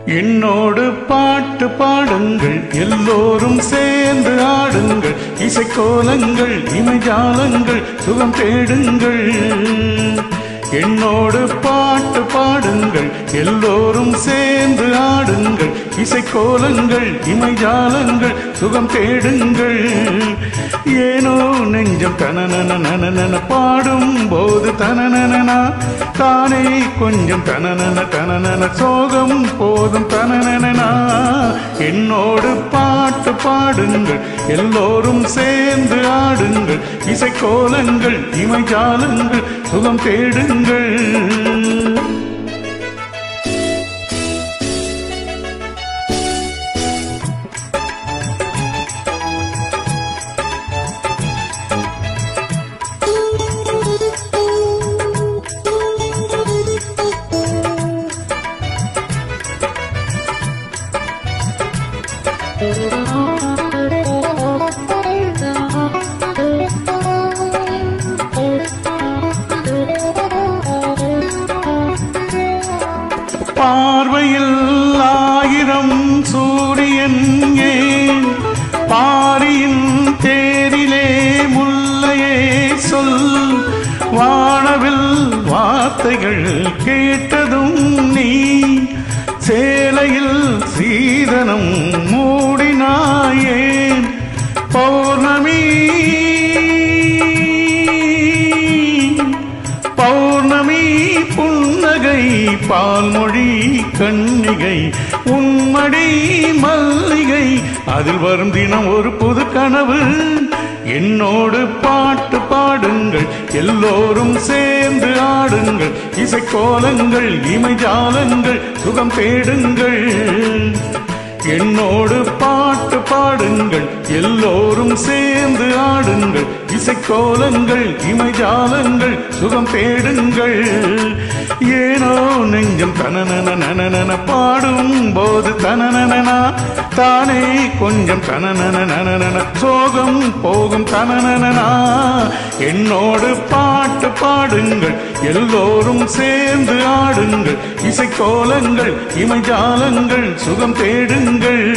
என்னோடு பாட்டு பாடுங்கள் எல்லோரும் சேர்ந்து ஆடுங்கள் இசைக்கோலங்கள் இமைஜாலங்கள் சுகம் தேடுங்கள் என்னோடு பாட்டு பாடுங்கள் எல்லோரும் சேர்ந்து ஆடுங்கள் இசைக்கோலங்கள் இமைஜாலங்கள் சுகம் தேடுங்கள் ஏனோ நெஞ்சம் தனனன நனநன பாடும் போது தனனனா தானே கொஞ்சம் தனனன தனனன சோகம் போதும் தனனனா என்னோடு பாட்டு பாடுங்கள் எல்லோரும் சேர்ந்து ஆடுங்கள் இசைக்கோலங்கள் இமைஜாலங்கள் சுகம் தேடுங்கள் பார்வையில் ஆயிரம் சூரியன் ஏன் பாரியின் தேரிலே முல்லையே சொல் வானவில் வார்த்தைகள் கேட்டதும் நீ சேலையில் சீதனம் மூடினாயேன் பௌர்ணமி பௌர்ணமி புன்னகை பால்மொழி கண்ணிகை உன்மடி மல்லிகை அதில் வரும் தினம் ஒரு புது கனவு என்னோடு பாட்டு பாடுங்கள் எல்லோரும் சேர்ந்து ஆடுங்கள் இசைக்கோலங்கள் இமைஜாலங்கள் சுகம் தேடுங்கள் என்னோடு பாட்டு பாடுங்கள் எல்லோரும் சேர்ந்து ஆடுங்கள் இசைக்கோலங்கள் இமைஜாலங்கள் சுகம் தேடுங்கள் ஏனோ நெஞ்சம் தனனன நனநன பாடும் போது தனனனா தானே கொஞ்சம் தனனன நனநன சோகம் போகும் தனனனா என்னோடு பாட்டு பாடுங்கள் எல்லோரும் சேர்ந்து ஆடுங்கள் இசைக்கோலங்கள் இமைஜாலங்கள் சுகம் தேடுங்கள்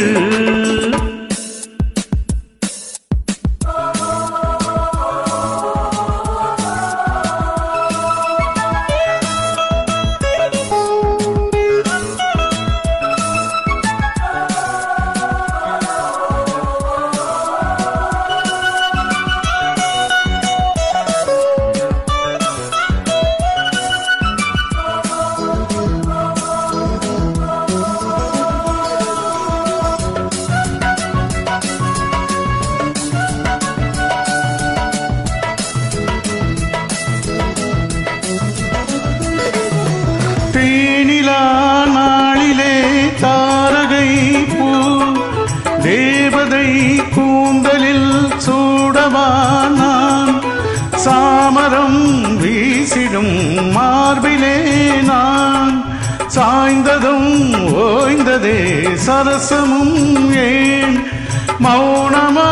தேனிலா நாளிலே தாரகை பூ தேவதை கூந்தலில் சூடவா நான் சாமரம் வீசிடும் மார்பிலே நான் சாய்ந்ததும் ஓய்ந்ததே சரசமும் ஏன் மௌனமா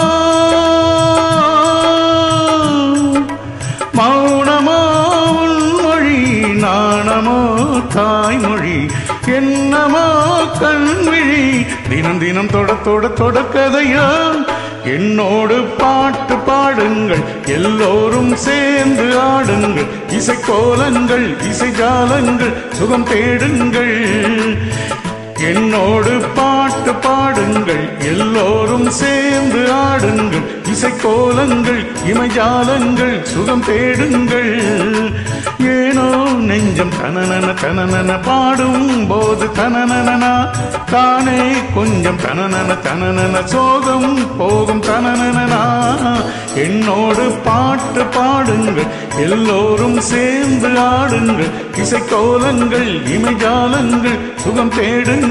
மௌனமோ உன்மொழி நாணமோ தாய்மொழி என்னமோ கண்விழி தினம் தினம் தொட தொட தொடக்கதையா என்னோடு பாட்டு பாடுங்கள் எல்லோரும் சேர்ந்து ஆடுங்கள் இசைக்கோலங்கள் இசைஜாலங்கள் சுகம் தேடுங்கள் என்னோடு பாட்டு பாடுங்கள் எல்லோரும் சேர்ந்து ஆடுங்கள் இசைக்கோலங்கள் இமைஜாலங்கள் சுகம் தேடுங்கள் ஏனோ நெஞ்சம் தனனன தனனன பாடும் போது தனனனா தானே கொஞ்சம் தனனன தனனன சோகம் போகும் தனனனா என்னோடு பாட்டு பாடுங்கள் எல்லோரும் சேர்ந்து ஆடுங்கள் இசைக்கோலங்கள் இமைஜாலங்கள் சுகம் தேடுங்கள்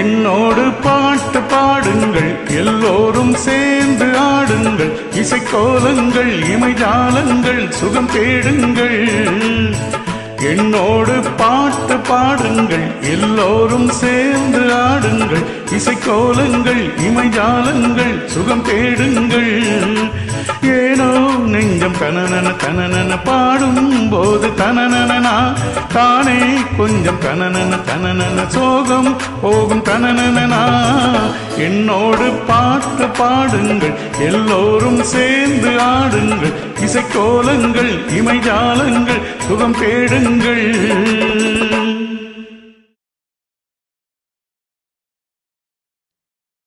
என்னோடு பாட்டு பாடுங்கள் எல்லோரும் சேர்ந்து ஆடுங்கள் இசைக்கோலங்கள் இமைஜாலங்கள் சுகம் தேடுங்கள் என்னோடு பாட்டு பாடுங்கள் எல்லோரும் சேர்ந்து ஆடுங்கள் இசைக்கோலங்கள் இமைஜாலங்கள் சுகம் தேடுங்கள் ஏனோ நெஞ்சம் கனனன கனனன பாடும் போது தனனனா தானே கொஞ்சம் கனனன கனனன சோகம் போகும் தனனனா என்னோடு பாட்டு பாடுங்கள் எல்லோரும் சேர்ந்து ஆடுங்கள் இசைக்கோலங்கள் இமைஜாலங்கள் சுகம் தேடுங்கள்